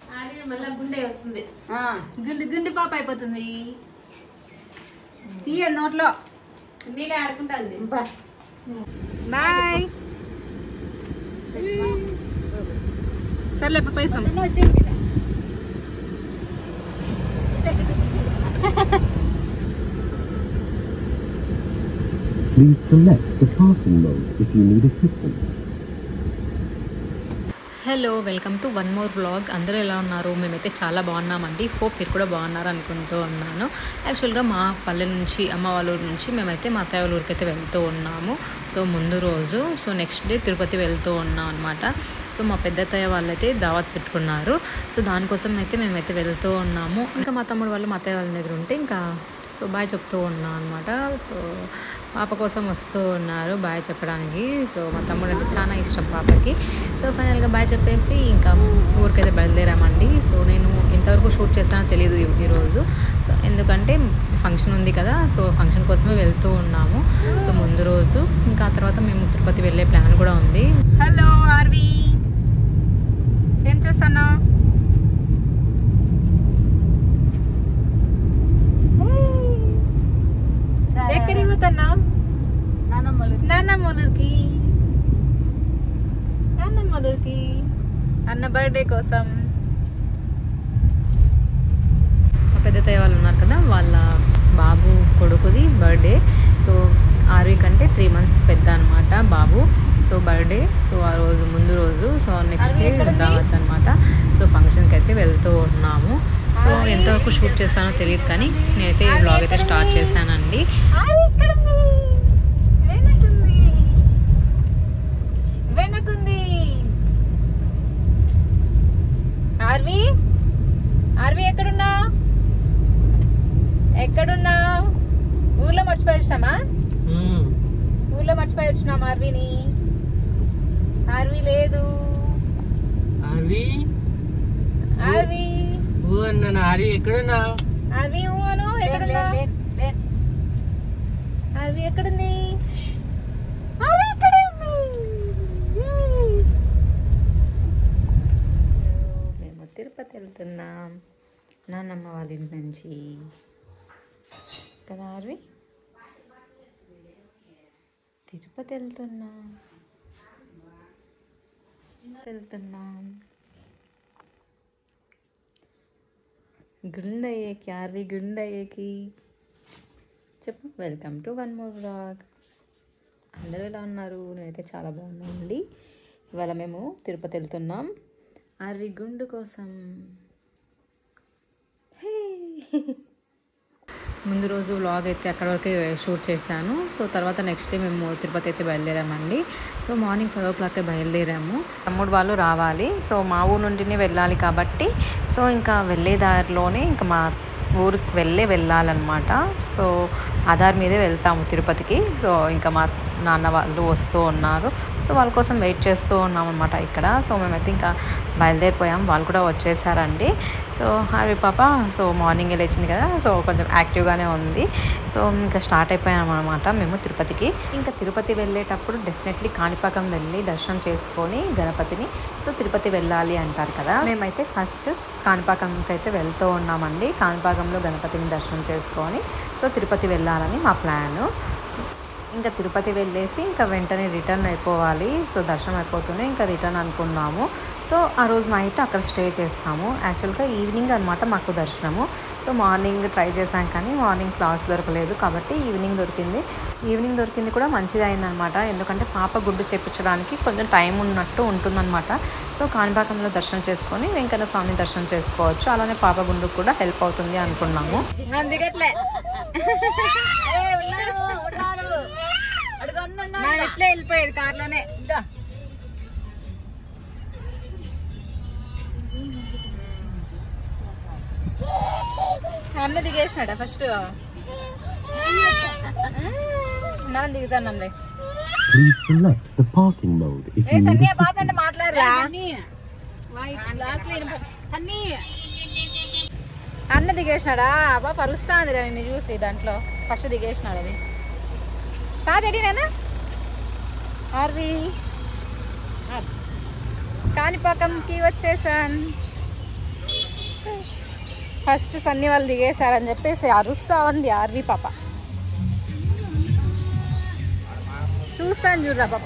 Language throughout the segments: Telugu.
ఆడి మళ్ళా గుండె వస్తుంది ఆ, గుండు గుండు పాప అయిపోతుంది తీయ నోట్లో నీళ్ళే ఆడుకుంటుంది బాయ్ సర్లే పైస్తాం Please select the parking mode if you need assistance. Hello welcome to one more vlog అందరూ ఎలా ఉన్నారు మేమైతే చాలా బాగున్నామండి హోప్ మీరు కూడా బాగున్నారు అనుకుంటూ ఉన్నాను యాక్చువల్గా మా పల్లె నుంచి అమ్మ వాళ్ళ ఊరు నుంచి మేమైతే మా అత్తయ్య వాళ్ళ ఊరికైతే వెళ్తూ ఉన్నాము సో ముందు రోజు సో నెక్స్ట్ డే తిరుపతి వెళ్తూ ఉన్నాం అనమాట సో మా పెద్ద అత్తయ్య వాళ్ళైతే దావత్ పెట్టుకున్నారు సో దానికోసం అయితే మేమైతే వెళ్తూ ఉన్నాము ఇంకా మా తమ్ముడు వాళ్ళు మా అత్తయ్య వాళ్ళ దగ్గర ఉంటే ఇంకా సో బాయ్ చెప్తూ ఉన్నాం అనమాట సో పాప కోసం వస్తూ ఉన్నారు బాయ్ చెప్పడానికి సో మా తమ్ముడు అంటే చాలా ఇష్టం పాపకి సో ఫైనల్గా బాయ్ చెప్పేసి ఇంకా ఊరికైతే బయలుదేరామండి సో నేను ఎంతవరకు షూట్ చేస్తానో తెలియదు ఈ- ఈరోజు సో ఎందుకంటే ఫంక్షన్ ఉంది కదా సో ఫంక్షన్ కోసమే వెళ్తూ ఉన్నాము సో ముందు రోజు ఇంకా ఆ తర్వాత మేము తిరుపతి వెళ్ళే ప్లాన్ కూడా ఉంది హలో ఆర్వి ఏం చేస్తాను ఎక్కడికి పోతున్నావు నాన్నమ్మలూరికి నాన్నమ్మలూరికి అన్న బర్త్డే కోసం మా పెద్ద తయ్య వాళ్ళు ఉన్నారు కదా వాళ్ళ బాబు కొడుకుది బర్త్డే సో ఆరు కంటే త్రీ మంత్స్ పెద్ద అనమాట బాబు సో బర్త్డే సో ఆ రోజు ముందు రోజు సో నెక్స్ట్ డే దావత్ అనమాట సో ఫంక్షన్కి అయితే వెళ్తూ ఉన్నాము సో ఎంతవరకు షూట్ చేస్తానో తెలియదు కానీ నేనైతే ఈ బ్లాగ్ అయితే స్టార్ట్ చేశానండి ఆర్వి ఎక్కడుంది వెనకుంది వెనకుంది ఆర్వి ఆర్వి ఎక్కడున్నావు ఎక్కడున్నావు ఊర్లో మర్చిపోయి వచ్చినామా ఊర్లో మర్చిపోయి వచ్చినాం ఆర్విని ఆర్వి లేదు అవి ఆర్వి ఊ అన్నాను అరి ఎక్కడున్నావు ఆర్వి ఊ అను ఎక్కడున్నావు ఆర్వి ఎక్కడుంది ఆర్వి ఇక్కడే ఉంది మేము తిరుపతి వెళ్తున్నాం నాన్నమ్మ వాళ్ళ ఇంటి నుంచి కదా ఆర్వి తిరుపతి వెళ్తున్నాం వెళ్తున్నాం గుండయ్యకి ఆర్వి గుండయ్యకి చెప్పు welcome to one more blog అందరూ ఎలా ఉన్నారు నేనైతే చాలా బాగున్నానండి ఇవాళ మేము తిరుపతి వెళ్తున్నాం ఆర్వి గుండు కోసం హే! ముందు రోజు వ్లాగ్ అయితే అక్కడ వరకు షూట్ చేశాను సో తర్వాత నెక్స్ట్ డే మేము తిరుపతి అయితే బయలుదేరామండి సో మార్నింగ్ ఫైవ్ ఓ క్లాక్కే బయలుదేరాము తమ్ముడు వాళ్ళు రావాలి సో మా ఊరు నుండినే వెళ్ళాలి కాబట్టి సో ఇంకా వెళ్ళే దారిలోనే ఇంకా మా ఊరికి వెళ్ళే వెళ్ళాలన్నమాట సో ఆధార్ మీదే వెళ్తాము తిరుపతికి సో ఇంకా మా నాన్న వాళ్ళు వస్తూ ఉన్నారు సో వాళ్ళ కోసం వెయిట్ చేస్తూ ఉన్నాం అనమాట ఇక్కడ సో మేమైతే ఇంకా బయలుదేరిపోయాం వాళ్ళు కూడా వచ్చేసారండి సో హార్వి పాప సో మార్నింగ్ లేచింది కదా సో కొంచెం యాక్టివ్గానే ఉంది సో ఇంకా స్టార్ట్ అయిపోయాం అనమాట మేము తిరుపతికి ఇంకా తిరుపతి వెళ్ళేటప్పుడు డెఫినెట్లీ కాణిపాకం వెళ్ళి దర్శనం చేసుకొని గణపతిని సో తిరుపతి వెళ్ళాలి అంటారు కదా మేమైతే ఫస్ట్ కాణిపాకంకి అయితే వెళ్తూ ఉన్నామండి కాణిపాకంలో గణపతిని దర్శనం చేసుకొని సో తిరుపతి వెళ్ళాలని మా ప్లాను సో ఇంకా తిరుపతి వెళ్ళేసి ఇంకా వెంటనే రిటర్న్ అయిపోవాలి సో దర్శనం అయిపోతూనే ఇంకా రిటర్న్ అనుకున్నాము సో ఆ రోజు నైట్ అక్కడ స్టే చేస్తాము యాక్చువల్గా ఈవినింగ్ అనమాట మాకు దర్శనము సో మార్నింగ్ ట్రై చేశాం కానీ మార్నింగ్ స్లాట్స్ దొరకలేదు కాబట్టి ఈవినింగ్ దొరికింది ఈవినింగ్ దొరికింది కూడా మంచిది అయిందనమాట ఎందుకంటే పాప గుడ్డు చేపించడానికి కొంచెం టైం ఉన్నట్టు ఉంటుందన్నమాట సో కాణిపాకంలో దర్శనం చేసుకొని వెంకన్న స్వామి దర్శనం చేసుకోవచ్చు అలానే పాప గుండుకు కూడా హెల్ప్ అవుతుంది అనుకున్నాము దిగట్లే మనం ఇట్లే వెళ్ళిపోయేది కార్లోనే అన్న దిగేసినాడా ఫస్ట్ మనం దిగుతున్నాంలే Please select the parking mode if A you need సన్నియా assistance. పాప అంటే మాట్లాడరా అన్న దిగేసినాడా అబ్బా పరుస్తాంది నిన్ను చూసి దాంట్లో ఫస్ట్ దిగేసినాడు అది కాదేడి నాన్న ఆర్వి కాణిపాకంకి వచ్చేసాను ఫస్ట్ సన్ని వాళ్ళు దిగేశారని చెప్పేసి అరుస్తా ఉంది ఆర్వి పాప చూస్తాను చూడరా పాప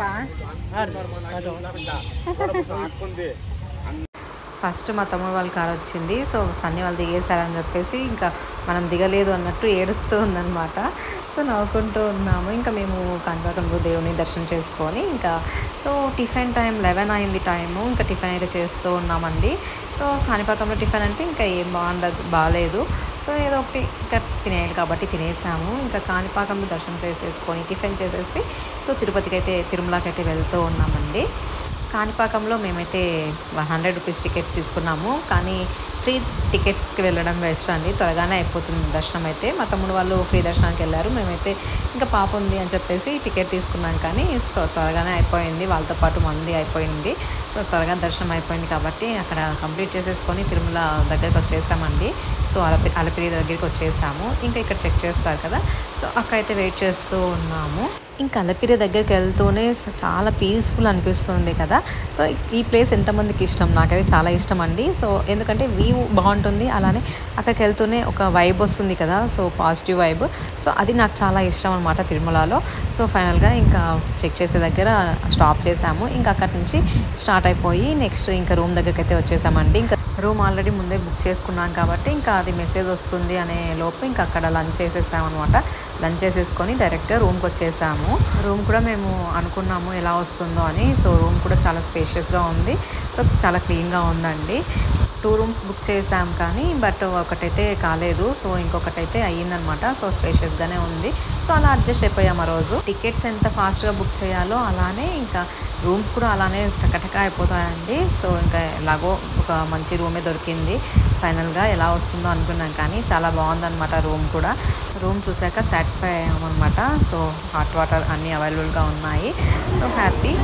ఫస్ట్ మా తమ్ముడు వాళ్ళ కార్ వచ్చింది సో సన్నీ వాళ్ళు దిగేశారని చెప్పేసి ఇంకా మనం దిగలేదు అన్నట్టు ఏడుస్తూ ఉందన్నమాట సో నవ్వుకుంటూ ఉన్నాము ఇంకా మేము కాణిపాకంలో దేవుని దర్శనం చేసుకొని ఇంకా సో టిఫిన్ టైం లెవెన్ అయింది టైము ఇంకా టిఫిన్ అయితే చేస్తూ ఉన్నామండి సో కాణిపాకంలో టిఫిన్ అంటే ఇంకా ఏం బాగుండదు బాగాలేదు సో ఏదో ఒకటి ఇంకా తినేయాలి కాబట్టి తినేసాము ఇంకా కాణిపాకంలో దర్శనం చేసేసుకొని టిఫిన్ చేసేసి సో తిరుపతికి అయితే తిరుమలకి అయితే వెళ్తూ ఉన్నామండి కాణిపాకంలో మేమైతే హండ్రెడ్ రూపీస్ టికెట్స్ తీసుకున్నాము కానీ ఫ్రీ టికెట్స్కి వెళ్ళడం బెస్ట్ అండి త్వరగానే అయిపోతుంది దర్శనం అయితే మా తమ్ముడు వాళ్ళు ఫ్రీ దర్శనానికి వెళ్ళారు మేమైతే ఇంకా పాప ఉంది అని చెప్పేసి టికెట్ తీసుకున్నాం కానీ సో త్వరగానే అయిపోయింది వాళ్ళతో పాటు మంది అయిపోయింది సో త్వరగా దర్శనం అయిపోయింది కాబట్టి అక్కడ కంప్లీట్ చేసేసుకొని తిరుమల దగ్గరికి వచ్చేసామండి సో అలపి అలపిరి దగ్గరికి వచ్చేసాము ఇంకా ఇక్కడ చెక్ చేస్తారు కదా సో అక్కడైతే వెయిట్ చేస్తూ ఉన్నాము ఇంకా అలపిరి దగ్గరికి వెళ్తూనే స- చాలా పీస్ఫుల్ అనిపిస్తుంది కదా సో ఈ ప్లేస్ ఎంతమందికి ఇష్టం నాకైతే చాలా ఇష్టం అండి సో ఎందుకంటే వ్యూ బాగుంటుంది అలానే అక్కడికి వెళ్తూనే ఒక వైబ్ వస్తుంది కదా సో పాజిటివ్ వైబ్ సో అది నాకు చాలా ఇష్టం అనమాట తిరుమలలో సో ఫైనల్గా ఇంకా చెక్ చేసే దగ్గర స్టాప్ చేసాము ఇంకా అక్కడి నుంచి స్టార్ట్ అయిపోయి నెక్స్ట్ ఇంకా రూమ్ దగ్గరికి అయితే వచ్చేసామండి ఇంకా రూమ్ ఆల్రెడీ ముందే బుక్ చేసుకున్నాం కాబట్టి ఇంకా అది మెసేజ్ వస్తుంది అనే లోపు ఇంకా అక్కడ లంచ్ చేసేసాం అనమాట లంచ్ చేసేసుకొని డైరెక్ట్గా రూమ్కి వచ్చేసాము రూమ్ కూడా మేము అనుకున్నాము ఎలా వస్తుందో అని సో రూమ్ కూడా చాలా స్పేషియస్గా ఉంది సో చాలా క్లీన్గా ఉందండి టూ రూమ్స్ బుక్ చేసాం కానీ బట్ ఒకటైతే కాలేదు సో ఇంకొకటైతే అయ్యిందనమాట సో స్పేషియస్గానే ఉంది సో అలా అడ్జస్ట్ అయిపోయాం ఆ రోజు టికెట్స్ ఎంత ఫాస్ట్గా బుక్ చేయాలో అలానే ఇంకా రూమ్స్ కూడా అలానే టకటక అయిపోతాయండి సో ఇంకా ఎలాగో ఒక మంచి రూమే దొరికింది ఫైనల్గా ఎలా వస్తుందో అనుకున్నాం కానీ చాలా బాగుందన్నమాట రూమ్ కూడా రూమ్ చూసాక సాటిస్ఫై అయ్యామన్నమాట సో హాట్ వాటర్ అన్నీ అవైలబుల్గా ఉన్నాయి సో హ్యాపీ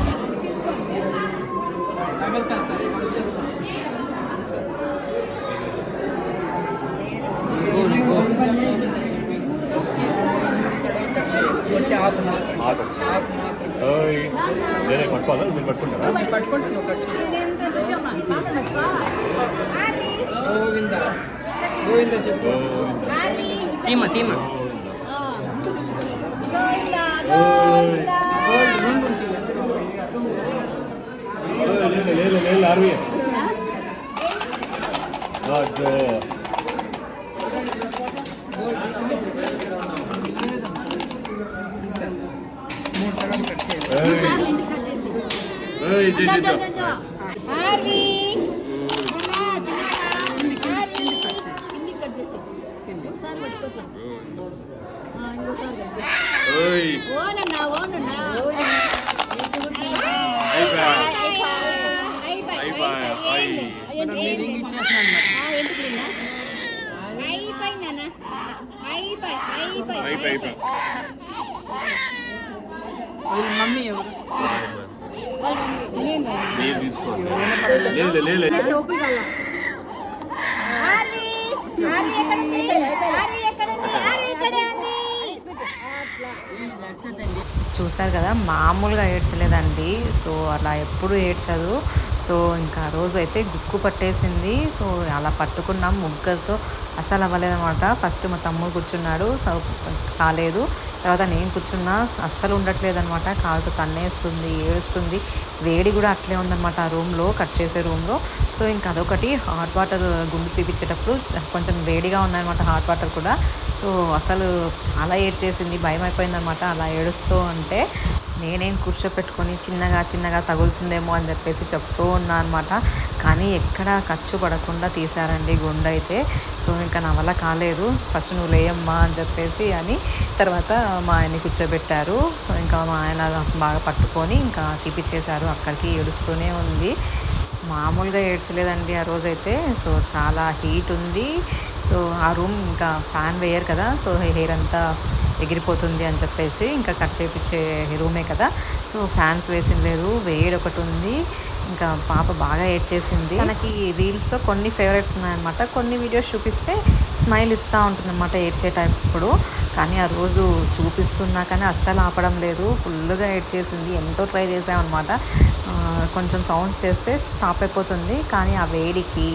నేనే పట్టుకోవాలా మీరు పట్టుకుంటారా తీమ తీమ లేదు లేదు లేదు ఆర్మీ అదో ఏయ్ జీ జీ ఏయ్ అయిపోయా అయిపోయా అయిపోయి అయిపోయి మీరు తీసుకోండి లేదు లేదు లేదు చూసారు కదా మామూలుగా ఏడ్చలేదండి సో అలా ఎప్పుడు ఏడ్చదు సో ఇంకా ఆ రోజు అయితే గుక్కు పట్టేసింది సో అలా పట్టుకున్నాం ముగ్గలతో అసలు అవ్వలేదన్నమాట ఫస్ట్ మా తమ్ముడు కూర్చున్నాడు సో కాలేదు తర్వాత నేను కూర్చున్నా అస్సలు ఉండట్లేదు అనమాట కాలుతో తన్నేస్తుంది ఏడుస్తుంది వేడి కూడా అట్లే ఉందన్నమాట ఆ రూమ్లో కట్ చేసే రూమ్లో సో ఇంకా అదొకటి హాట్ వాటర్ గుండు తీపిచ్చేటప్పుడు కొంచెం వేడిగా ఉన్నాయన్నమాట హాట్ వాటర్ కూడా సో అసలు చాలా ఏడ్ చేసింది భయం అయిపోయిందనమాట అలా ఏడుస్తూ ఉంటే నేనేం కూర్చోపెట్టుకొని చిన్నగా చిన్నగా తగులుతుందేమో అని చెప్పేసి చెప్తూ ఉన్నా అనమాట కానీ ఎక్కడ ఖర్చు పడకుండా తీశారండి గుండె అయితే సో ఇంకా నా వల్ల కాలేదు ఫస్ట్ నువ్వు లేయమ్మా అని చెప్పేసి అని తర్వాత మా ఆయన్ని కూర్చోబెట్టారు ఇంకా మా ఆయన బాగా పట్టుకొని ఇంకా తీపిచ్చేశారు అక్కడికి ఏడుస్తూనే ఉంది మామూలుగా ఏడ్చలేదండి ఆ రోజైతే సో చాలా హీట్ ఉంది సో ఆ రూమ్ ఇంకా ఫ్యాన్ వేయరు కదా సో హెయిర్ అంతా ఎగిరిపోతుంది అని చెప్పేసి ఇంకా కట్ చేయించే రూమే కదా సో ఫ్యాన్స్ వేసిన లేదు వేడి ఒకటి ఉంది ఇంకా పాప బాగా ఏడ్ చేసింది మనకి రీల్స్లో కొన్ని ఫేవరెట్స్ ఉన్నాయన్నమాట కొన్ని వీడియోస్ చూపిస్తే స్మైల్ ఇస్తూ ఉంటుంది అనమాట ఏడ్చేటప్పుడు కానీ ఆ రోజు చూపిస్తున్నా కానీ అస్సలు ఆపడం లేదు ఫుల్గా ఏడ్ చేసింది ఎంతో ట్రై చేసామన్నమాట ఆ, కొంచెం సౌండ్స్ చేస్తే స్టాప్ అయిపోతుంది కానీ ఆ వేడికి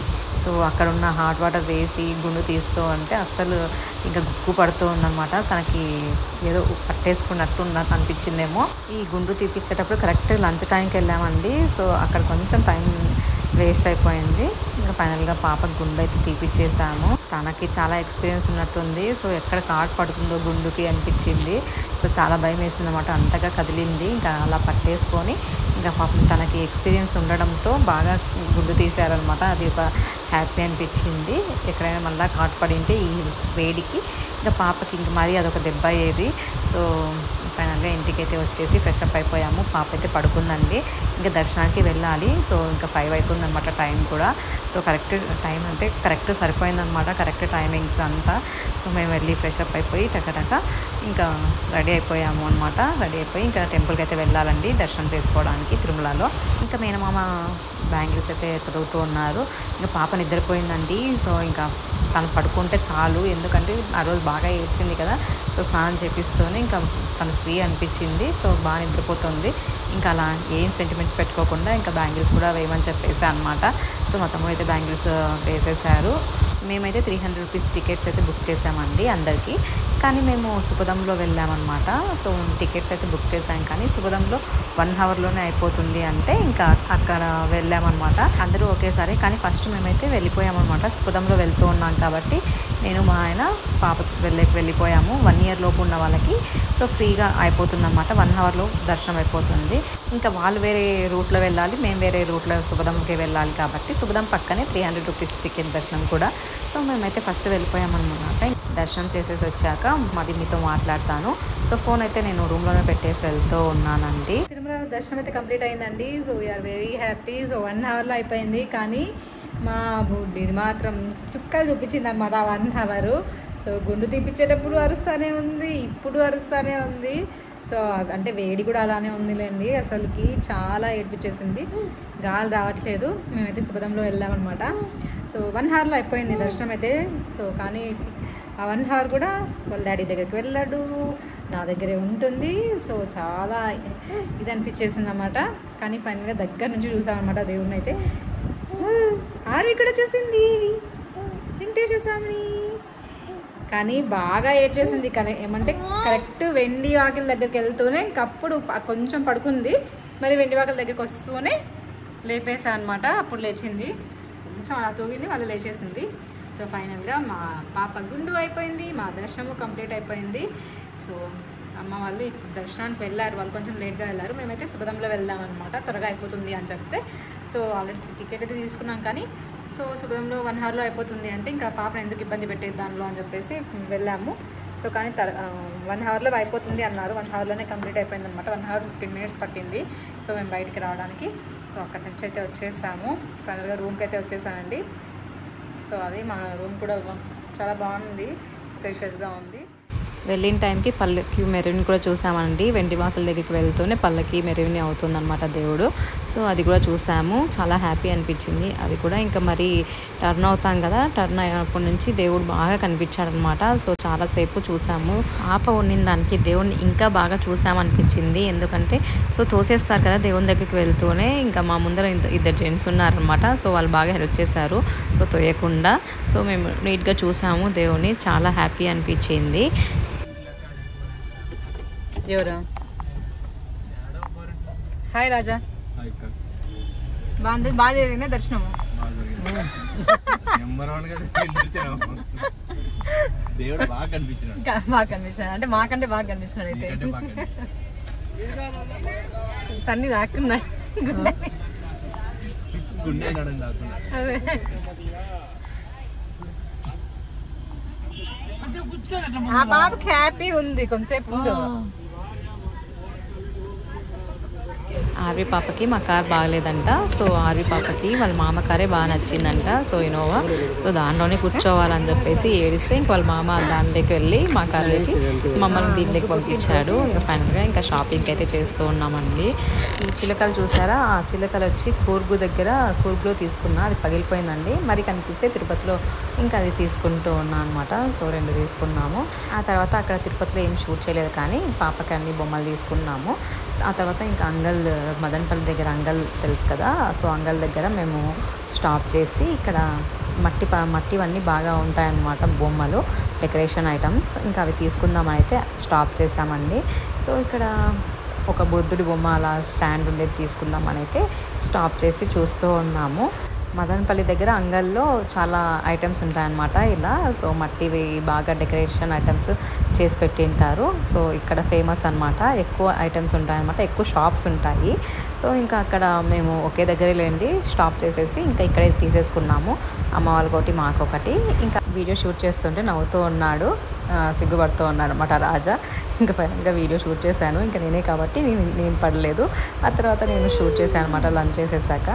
సో అక్కడ ఉన్న హాట్ వాటర్ వేసి గుండు తీస్తూ అంటే అస్సలు ఇంకా గుక్కు పడుతూ ఉందన్నమాట తనకి ఏదో పట్టేసుకున్నట్టు ఉన్నట్టు అనిపించిందేమో ఈ గుండు తీపిచ్చేటప్పుడు కరెక్ట్ లంచ్ టైంకి వెళ్ళామండి సో అక్కడ కొంచెం టైం వేస్ట్ అయిపోయింది ఇంకా ఫైనల్గా పాప గుండు అయితే తీపిచ్చేసాము తనకి చాలా ఎక్స్పీరియన్స్ ఉన్నట్టుంది సో ఎక్కడ కాట్ పడుతుందో గుండుకి అనిపించింది సో చాలా భయం వేసింది అనమాట అంతగా కదిలింది ఇంకా అలా పట్టేసుకొని ఇంకా పాపం తనకి ఎక్స్పీరియన్స్ ఉండడంతో బాగా గుండు తీశారనమాట అది ఒక హ్యాపీ అనిపించింది ఎక్కడైనా మళ్ళీ కాట్ పడి ఉంటే ఈ వేడికి ఇంకా పాపకి ఇంక మరీ అదొక దెబ్బ అయ్యేది సో ఫైనల్గా ఇంటికైతే వచ్చేసి ఫ్రెష్ అప్ అయిపోయాము పాప అయితే పడుకుందండి ఇంకా దర్శనానికి వెళ్ళాలి సో ఇంకా ఫైవ్ అవుతుంది అనమాట టైం కూడా సో కరెక్ట్ టైం అంటే కరెక్ట్ సరిపోయిందనమాట కరెక్ట్ టైమింగ్స్ అంతా సో మేము వెళ్ళి ఫ్రెష్ అప్ అయిపోయి టకటక ఇంకా రెడీ అయిపోయాము అనమాట రెడీ అయిపోయి ఇంకా టెంపుల్కి అయితే వెళ్ళాలండి దర్శనం చేసుకోవడానికి తిరుమలలో ఇంకా మేనమామ బ్యాంగిల్స్ అయితే తొడుగుతూ ఉన్నారు ఇంకా పాప నిద్రపోయిందండి సో ఇంకా తను పడుకుంటే చాలు ఎందుకంటే ఆ రోజు బాగా ఏడ్చింది కదా సో స్నానం చేపిస్తూనే ఇంకా తను ఫ్రీ అనిపించింది సో బాగా నిద్రపోతుంది ఇంకా అలా ఏం సెంటిమెంట్స్ పెట్టుకోకుండా ఇంకా బ్యాంగిల్స్ కూడా వేయమని చెప్పేసి అనమాట సో మా తమ్ముడు అయితే బ్యాంగిల్స్ వేసేసారు మేమైతే త్రీ హండ్రెడ్ రూపీస్ టికెట్స్ అయితే బుక్ చేసామండి అందరికీ కానీ మేము సుపదంలో వెళ్ళామన్నమాట సో టికెట్స్ అయితే బుక్ చేసాం కానీ సుపదంలో వన్ అవర్లోనే అయిపోతుంది అంటే ఇంకా అక్కడ వెళ్ళామన్నమాట అందరూ ఒకేసారి కానీ ఫస్ట్ మేమైతే వెళ్ళిపోయామన్నమాట సుపదంలో వెళ్తూ ఉన్నాం కాబట్టి నేను మా ఆయన పాప వెళ్ళి వెళ్ళిపోయాము వన్ ఇయర్ లోపు ఉన్న వాళ్ళకి సో ఫ్రీగా అయిపోతుంది అనమాట వన్ అవర్లో దర్శనం అయిపోతుంది ఇంకా వాళ్ళు వేరే రూట్లో వెళ్ళాలి మేము వేరే రూట్లో సుబదంకి వెళ్ళాలి కాబట్టి సుబదం పక్కనే త్రీ హండ్రెడ్ రూపీస్ టికెట్ దర్శనం కూడా సో మేమైతే ఫస్ట్ వెళ్ళిపోయామన్నమాట దర్శనం చేసేసి వచ్చాక మరి మీతో మాట్లాడతాను సో ఫోన్ అయితే నేను రూమ్లోనే పెట్టేసి వెళ్తూ ఉన్నానండి తిరుమల దర్శనం అయితే కంప్లీట్ అయిందండి so we are very happy so one అవర్లో అయిపోయింది కానీ మా బుడ్డిది మాత్రం చుక్కలు చూపించింది అనమాట ఆ వన్ అవర్ సో గుండు తీపిచ్చేటప్పుడు అరుస్తూనే ఉంది ఇప్పుడు అరుస్తూనే ఉంది సో అంటే వేడి కూడా అలానే ఉందిలేండి అసలుకి చాలా ఏడ్పించేసింది గాలి రావట్లేదు మేమైతే శుభదంలో వెళ్ళామన్నమాట సో వన్ అవర్లో అయిపోయింది దర్శనం అయితే సో కానీ ఆ వన్ అవర్ కూడా వాళ్ళ డాడీ దగ్గరికి వెళ్ళాడు నా దగ్గరే ఉంటుంది సో చాలా ఇది అనిపించేసింది అనమాట కానీ ఫైనల్గా దగ్గర నుంచి చూసామన్నమాట దేవుడిని అయితే ఆరు ఇక్కడ చూసింది వెంకటేశ్వర స్వామిని కానీ బాగా ఏడ్చేసింది కానీ ఏమంటే కరెక్ట్ వెండి వాకిల దగ్గరికి వెళ్తూనే ఇంకప్పుడు ప- కొంచెం పడుకుంది మరి వెండి వాకిల దగ్గరికి వస్తూనే లేపేసా అనమాట అప్పుడు లేచింది కొంచెం అలా తూగింది మళ్ళీ లేచేసింది సో ఫైనల్గా మా పాప గుండు అయిపోయింది మా దర్శనము కంప్లీట్ అయిపోయింది సో అమ్మ వాళ్ళు ఇప్పుడు దర్శనానికి వెళ్ళారు వాళ్ళు కొంచెం లేట్గా వెళ్ళారు మేమైతే సుఖదంలో వెళ్దాం అనమాట త్వరగా అయిపోతుంది అని చెప్తే సో ఆల్రెడీ టికెట్ అయితే తీసుకున్నాం కానీ సో సుఖదంలో వన్ అవర్లో అయిపోతుంది అంటే ఇంకా పాపను ఎందుకు ఇబ్బంది పెట్టేది దానిలో అని చెప్పేసి వెళ్ళాము సో కానీ తర్ వన్ అవర్లో అయిపోతుంది అన్నారు వన్ అవర్లోనే కంప్లీట్ అయిపోయింది అనమాట వన్ అవర్ ఫిఫ్టీన్ మినిట్స్ పట్టింది సో మేము బయటికి రావడానికి సో అక్కడి నుంచి అయితే వచ్చేసాము ఫైనల్గా రూమ్కి అయితే వచ్చేసానండి సో అది మా రూమ్ కూడా చాలా బాగుంది స్పేషియస్గా ఉంది వెళ్ళిన టైంకి పల్లకి మెరవిని కూడా చూసామండి వెండి వాకల దగ్గరికి వెళ్తూనే పల్లకి మెరవిని అవుతుందన్నమాట దేవుడు సో అది కూడా చూసాము చాలా హ్యాపీ అనిపించింది అది కూడా ఇంకా మరి టర్న్ అవుతాం కదా టర్న్ అయినప్పటి నుంచి దేవుడు బాగా కనిపించాడనమాట సో చాలాసేపు చూసాము ఆప ఉండిన దానికి దేవుడిని ఇంకా బాగా చూసామనిపించింది ఎందుకంటే సో తోసేస్తారు కదా దేవుని దగ్గరికి వెళ్తూనే ఇంకా మా ముందర ఇంత- ఇద్దరు జెంట్స్ ఉన్నారనమాట సో వాళ్ళు బాగా హెల్ప్ చేశారు సో తోయకుండా సో మేము నీట్గా చూసాము దేవుని చాలా హ్యాపీ అనిపించింది ఎవరు హాయ్ రాజా బాగుంది బాగా జరిగింది దర్శనము నెంబర్ వన్ గా నిలిచాను. దేవుడు బాగా కనిపించినాడు ఇంకా బాగా కనిపించాడు అంటే మాకంటే బాగా కనిపించినాడు అయితే నీకంటే బాగా కనిపించాడు. సన్ని దాక్కున్నాడు గుండె నడని దాక్కున్నాడు అదే ఆ పాపకి హ్యాపీ ఉంది కొంతసేపు ఉండు ఆర్వి పాపకి మా కార్ బాగలేదంట సో ఆర్వి పాపకి వాళ్ళ మామ కారే బాగా నచ్చిందంట సో ఇనోవా సో దాంట్లోనే కూర్చోవాలని చెప్పేసి ఏడిస్తే ఇంక వాళ్ళ మామ దాంట్లోకి వెళ్ళి మా కార్లోకి మమ్మల్ని దీంట్లోకి పంపించాడు ఇంకా ఫైనల్గా ఇంకా షాపింగ్ అయితే చేస్తూ ఉన్నామండి ఈ చిలకలు చూసారా ఆ చిలకలు వచ్చి కూర్గు దగ్గర కూర్గులో తీసుకున్నా అది పగిలిపోయిందండి మరి కనిపిస్తే తిరుపతిలో ఇంకా అది తీసుకుంటూ ఉన్నాను అనమాట సో రెండు తీసుకున్నాము ఆ తర్వాత అక్కడ తిరుపతిలో ఏం షూట్ చేయలేదు కానీ పాపకి అన్ని బొమ్మలు తీసుకున్నాము ఆ తర్వాత ఇంకా అంగల్ మదనపల్లి దగ్గర అంగల్ తెలుసు కదా సో అంగల్ దగ్గర మేము స్టాప్ చేసి ఇక్కడ మట్టి ప మట్టివన్నీ బాగా ఉంటాయన్నమాట బొమ్మలు డెకరేషన్ ఐటమ్స్ ఇంకా అవి తీసుకుందామని అయితే స్టాప్ చేసామండి సో ఇక్కడ ఒక బుద్ధుడి బొమ్మ అలా స్టాండ్ ఉండేది తీసుకుందామని అయితే స్టాప్ చేసి చూస్తూ ఉన్నాము మదనపల్లి దగ్గర అంగల్లో చాలా ఐటమ్స్ ఉంటాయన్నమాట ఇలా సో మట్టివి బాగా డెకరేషన్ ఐటమ్స్ చేసి పెట్టింటారు సో ఇక్కడ ఫేమస్ అన్నమాట ఎక్కువ ఐటమ్స్ ఉంటాయన్నమాట ఎక్కువ షాప్స్ ఉంటాయి సో ఇంకా అక్కడ మేము ఒకే దగ్గరే లేండి స్టాప్ చేసేసి ఇంకా ఇక్కడే తీసేసుకున్నాము అమ్మ వాళ్ళకొకటి మాకొకటి ఇంకా వీడియో షూట్ చేస్తుంటే నవ్వుతూ ఉన్నాడు ఆ, సిగ్గుపడుతూ ఉన్నాడు అనమాట రాజా ఇంకా ఫైనల్గా వీడియో షూట్ చేశాను ఇంకా నేనే కాబట్టి నేను నేను పడలేదు ఆ తర్వాత నేను షూట్ చేశాను అనమాట లంచ్ చేసేసాక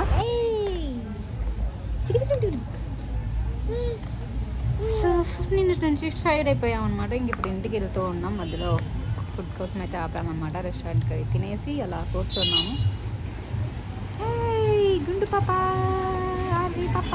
సో నిన్న నుంచి టైర్డ్ అయిపోయాం అనమాట ఇంక ఇప్పుడు ఇంటికి వెళ్తూ ఉన్నాం మధ్యలో ఫుడ్ కోసం అయితే ఆపామన్నమాట రెస్టారెంట్కి వెళ్ళి తినేసి అలా కూర్చున్నాము Hey, గుండు పాప ఆది పాప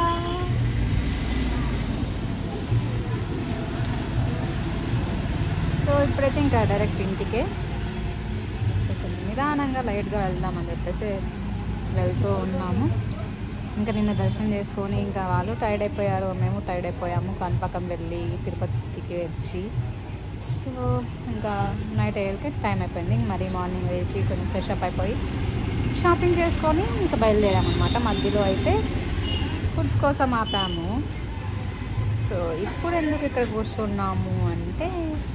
సో ఇప్పుడైతే ఇంకా డైరెక్ట్ ఇంటికే సో కొంచెం నిదానంగా లైట్గా వెళ్దామని చెప్పేసి వెళ్తూ ఉన్నాము ఇంకా నిన్న దర్శనం చేసుకొని ఇంకా వాళ్ళు టైర్డ్ అయిపోయారు మేము టైర్డ్ అయిపోయాము కాణిపాకం వెళ్ళి తిరుపతికి వచ్చి సో ఇంకా నైట్ అయ్యేకి టైం అయిపోయింది ఇంక మరీ మార్నింగ్ లేచి కొంచెం ఫ్రెష్ అప్ అయిపోయి షాపింగ్ చేసుకొని ఇంకా బయలుదేరామన్నమాట మధ్యలో అయితే ఫుడ్ కోసం ఆపాము సో ఇప్పుడు ఎందుకు ఇక్కడ కూర్చున్నాము అంటే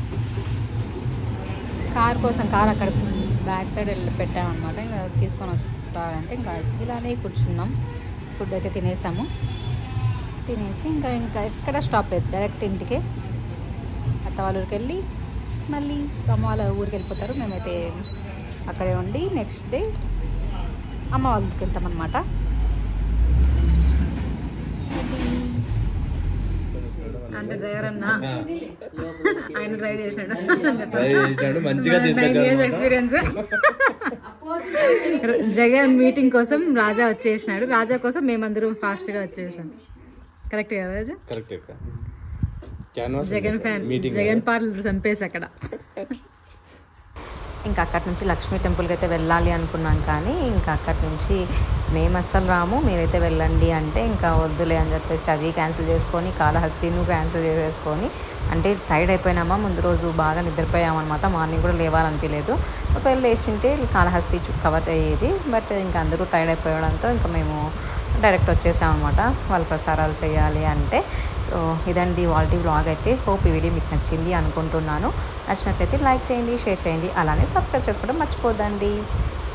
కార్ కోసం కార్ అక్కడ బ్యాక్ సైడ్ వెళ్ళి పెట్టామన్నమాట ఇంకా తీసుకొని వస్తారంటే ఇంకా ఇలానే కూర్చున్నాం ఫుడ్ అయితే తినేసాము తినేసి ఇంకా ఇంకా ఎక్కడ స్టాప్ లేదు డైరెక్ట్ ఇంటికే అత్త వాళ్ళ ఊరికి వెళ్ళి మళ్ళీ అమ్మ వాళ్ళ ఊరికి వెళ్ళిపోతారు మేమైతే అక్కడే ఉండి నెక్స్ట్ డే అమ్మ వాళ్ళ ఊరికి వెళ్తామన్నమాట అంటే డ్రైవర్ అన్న ఆయన డ్రైవ్ చేసినాడు Drive చేసినాడు, మంచిగా తీసుకొచ్చాడు అన్నమాట. ఎక్స్పీరియన్స్ జగన్ మీటింగ్ కోసం రాజా వచ్చేసినాడు రాజా కోసం మేమందరం ఫాస్ట్ గా వచ్చేసాం కరెక్ట్ కదా రాజా కరెక్ట్ అక్క canvass Jagan fan meeting Jagan పాటలు చంపేసి అక్కడ ఇంకా అక్కడి నుంచి లక్ష్మీ టెంపుల్కి అయితే వెళ్ళాలి అనుకున్నాం కానీ ఇంకా అక్కడి నుంచి మేము అస్సలు రాము మీరైతే వెళ్ళండి అంటే ఇంకా వద్దులే అని చెప్పేసి అది క్యాన్సిల్ చేసుకొని కాళహస్తిను క్యాన్సిల్ చేసేసుకొని అంటే టైర్డ్ అయిపోయినామా ముందు రోజు బాగా నిద్రపోయామన్నమాట మార్నింగ్ కూడా లేవాలనిపించలేదు ఒకవేళ లేచింటే కాళహస్తి కవర్ అయ్యేది బట్ ఇంకా అందరూ టైర్డ్ అయిపోవడంతో ఇంకా మేము డైరెక్ట్ వచ్చేసామన్నమాట వాళ్ళ ప్రచారాలు చేయాలి అంటే సో ఇదండి వాల్టీ వ్లాగ్ అయితే హోప్ ఈ వీడియో మీకు నచ్చింది అనుకుంటున్నాను నచ్చినట్లయితే లైక్ చేయండి షేర్ చేయండి అలానే సబ్స్క్రైబ్ చేసుకోవడం మర్చిపోద్దండి